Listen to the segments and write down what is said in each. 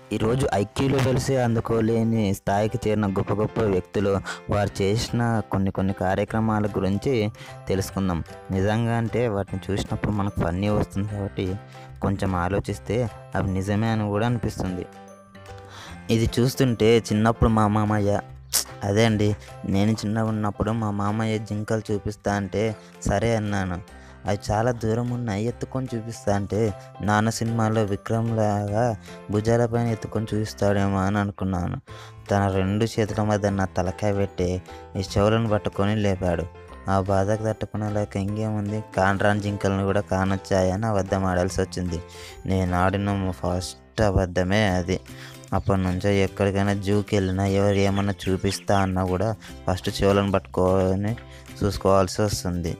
ఈరోజు ఐక్యూ లెవెల్సే అందుకోలేని స్థాయికి చేరిన గొప్ప గొప్ప వ్యక్తులు వారు చేసిన కొన్ని కొన్ని కార్యక్రమాల గురించి తెలుసుకుందాం నిజంగా అంటే వాటిని చూసినప్పుడు మనకు ఫన్నీ వస్తుంది కాబట్టి కొంచెం ఆలోచిస్తే అవి నిజమే అని కూడా అనిపిస్తుంది ఇది చూస్తుంటే చిన్నప్పుడు మా మామయ్య అదే అండి నేను చిన్నగా ఉన్నప్పుడు మా మామయ్య జింకలు చూపిస్తా అంటే సరే అన్నాను అవి చాలా దూరం ఉన్నాయి ఎత్తుకొని చూపిస్తా అంటే నాన్న సినిమాలో విక్రమ్ లాగా భుజాలపైన ఎత్తుకొని చూపిస్తాడేమో అని అనుకున్నాను తన రెండు చేతుల మధ్య నా తలకాయ పెట్టి ఈ చెవులను పట్టుకొని లేపాడు ఆ బాధకు తట్టుకునేలాక ఇంకేముంది కానరాని జింకలను కూడా కానొచ్చాయని అబద్ధం ఆడాల్సి వచ్చింది నేను ఆడిన ఫస్ట్ అబద్ధమే అది అప్పటి నుంచో ఎక్కడికైనా జూకి వెళ్ళినా ఎవరు ఏమన్నా చూపిస్తా అన్నా కూడా ఫస్ట్ చెవులను పట్టుకొని చూసుకోవాల్సి వస్తుంది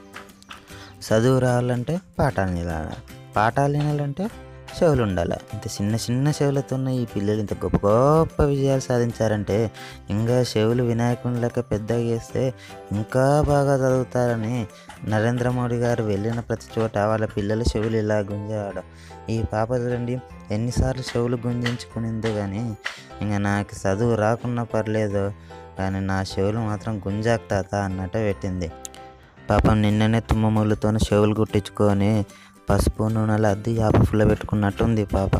చదువు రావాలంటే పాఠాలు వినాలి పాఠాలు వినాలంటే చెవులు ఉండాలి ఇంత చిన్న చిన్న చెవులతో ఉన్న ఈ పిల్లలు ఇంత గొప్ప గొప్ప విజయాలు సాధించారంటే ఇంకా చెవులు వినాయకుని లెక్క పెద్దగా చేస్తే ఇంకా బాగా చదువుతారని నరేంద్ర మోడీ గారు వెళ్ళిన ప్రతి చోట వాళ్ళ పిల్లల చెవులు ఇలా గుంజాడు ఈ పాప చూడండి ఎన్నిసార్లు చెవులు గుంజించుకునిందో కానీ ఇంకా నాకు చదువు రాకున్నా పర్లేదు కానీ నా చెవులు మాత్రం గుంజాక్ తాత అన్నట్టు పెట్టింది పాపం నిన్ననే తుమ్మములతో చెవులు కుట్టించుకొని పసుపు నూనెలు అద్ది యాప ఫుల్ల పెట్టుకున్నట్టుంది పాప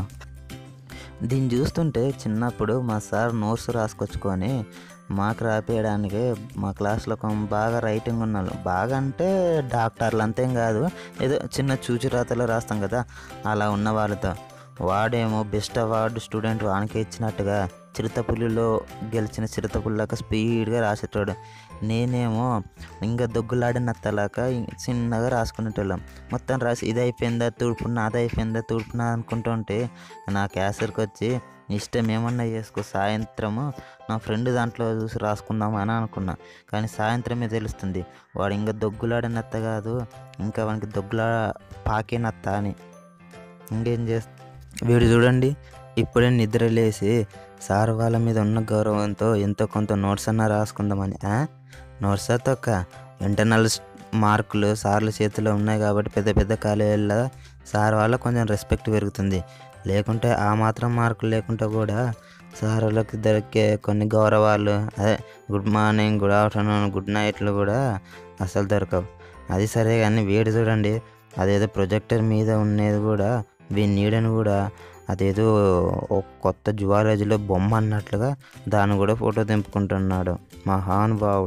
దీన్ని చూస్తుంటే చిన్నప్పుడు మా సార్ నోట్స్ రాసుకొచ్చుకొని మాకు రాపేయడానికి మా క్లాస్లో ఒక బాగా రైటింగ్ ఉన్నాళ్ళు బాగా అంటే డాక్టర్లు అంతేం కాదు ఏదో చిన్న చూచిరాతలో రాస్తాం కదా అలా ఉన్న వాళ్ళతో వాడేమో బెస్ట్ అవార్డు స్టూడెంట్ వానికి ఇచ్చినట్టుగా చిరుతపులిలో గెలిచిన చిరుతపుల్లాక స్పీడ్గా రాసేటోడు నేనేమో ఇంకా దొగ్గులాడిన తలాక చిన్నగా రాసుకునేటోళ్ళం మొత్తం రాసి ఇది అయిపోయిందా తూర్పున అది అయిపోయిందా తూర్పున అనుకుంటుంటే నా క్యాసర్కి వచ్చి ఇష్టం ఏమన్నా చేసుకో సాయంత్రము నా ఫ్రెండ్ దాంట్లో చూసి రాసుకుందాం అని అనుకున్నా కానీ సాయంత్రమే తెలుస్తుంది వాడు ఇంకా దొగ్గులాడినత్త కాదు ఇంకా వానికి దొగ్గులా పాకినత్త అని ఇంకేం చేస్తా వీడు చూడండి ఇప్పుడే నిద్ర లేచి సార్ వాళ్ళ మీద ఉన్న గౌరవంతో ఎంతో కొంత నోట్స్ అన్నా రాసుకుందామని ఆ? నోట్సా తొక్క ఇంటర్నల్ మార్కులు సార్ల చేతిలో ఉన్నాయి కాబట్టి పెద్ద పెద్ద కాలేజీల్లో సార్ వాళ్ళ కొంచెం రెస్పెక్ట్ పెరుగుతుంది లేకుంటే ఆ మాత్రం మార్కులు లేకుంటే కూడా సార్ వాళ్ళకి దొరికే కొన్ని గౌరవాలు అదే good morning good afternoon good నైట్లు కూడా అసలు దొరకవు అది సరే కానీ వీడు చూడండి అదేదో ప్రొజెక్టర్ మీద ఉండేది కూడా వీని నీడని కూడా అదేదో ఒక కొత్త జువాలజీలో బొమ్మ అన్నట్లుగా దాన్ని కూడా ఫోటో దింపుకుంటున్నాడు మహానుభావుడు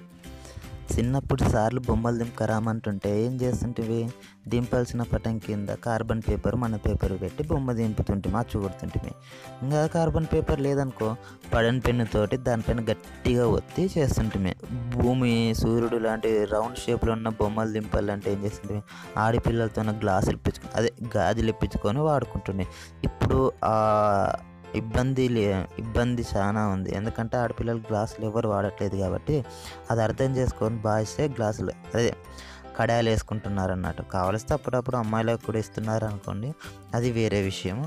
చిన్నప్పుడు సార్లు బొమ్మలు దింపకరామంటుంటే ఏం చేస్తుంటివి దింపాల్సిన పటం కింద కార్బన్ పేపర్ మన పేపర్ పెట్టి బొమ్మ దింపుతుంటే మార్చి కొడుతుంటివి ఇంకా కార్బన్ పేపర్ లేదనుకో పడని పెన్నుతోటి దానిపైన గట్టిగా ఒత్తి చేస్తుంటిమి భూమి సూర్యుడు లాంటి రౌండ్ షేప్లో ఉన్న బొమ్మలు దింపాలంటే ఏం చేస్తుంటివి ఆడపిల్లలతో గ్లాసులు ఇప్పించుకొని అదే గాజులు ఇప్పించుకొని వాడుకుంటుండే ఇప్పుడు ఆ ఇబ్బంది లే ఇబ్బంది చాలా ఉంది ఎందుకంటే ఆడపిల్లలు గ్లాసులు ఎవరు వాడట్లేదు కాబట్టి అది అర్థం చేసుకొని బాయిస్తే గ్లాసులు అదే కడాయాలు వేసుకుంటున్నారు అన్నట్టు కావలిస్తే అప్పుడప్పుడు అమ్మాయిలకు కూడా ఇస్తున్నారు అనుకోండి అది వేరే విషయం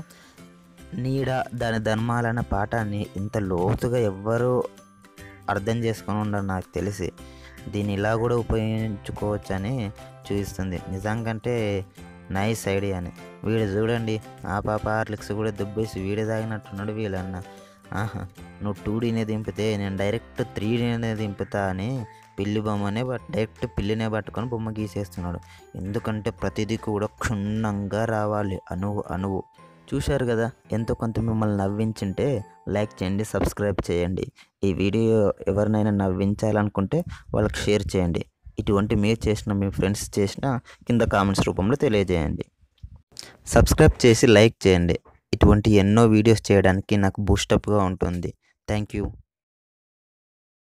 నీడ దాని ధర్మాలన్న పాఠాన్ని ఇంత లోతుగా ఎవ్వరూ అర్థం చేసుకొని ఉండరు నాకు తెలిసి దీన్ని ఇలా కూడా ఉపయోగించుకోవచ్చని చూపిస్తుంది నిజంకంటే నైస్ ఐడియా అని వీడు చూడండి ఆ పాప హార్లిక్స్ కూడా దుబ్బేసి వీడు తాగినట్టున్నాడు వీళ్ళన్న ఆహా నువ్వు టూ డీనే దింపితే నేను డైరెక్ట్ త్రీ డీనే దింపుతా అని పిల్లి బొమ్మనే బట్ డైరెక్ట్ పిల్లినే పట్టుకొని బొమ్మ గీసేస్తున్నాడు ఎందుకంటే ప్రతిదీ కూడా క్షుణ్ణంగా రావాలి అణువు అణువు చూశారు కదా ఎంతో కొంత మిమ్మల్ని నవ్వించుంటే లైక్ చేయండి సబ్స్క్రైబ్ చేయండి ఈ వీడియో ఎవరినైనా నవ్వించాలనుకుంటే వాళ్ళకి షేర్ చేయండి ఇటువంటి మీరు చేసిన మీ ఫ్రెండ్స్ చేసిన కింద కామెంట్స్ రూపంలో తెలియజేయండి సబ్స్క్రైబ్ చేసి లైక్ చేయండి ఇటువంటి ఎన్నో వీడియోస్ చేయడానికి నాకు బూస్టప్గా ఉంటుంది థ్యాంక్ యూ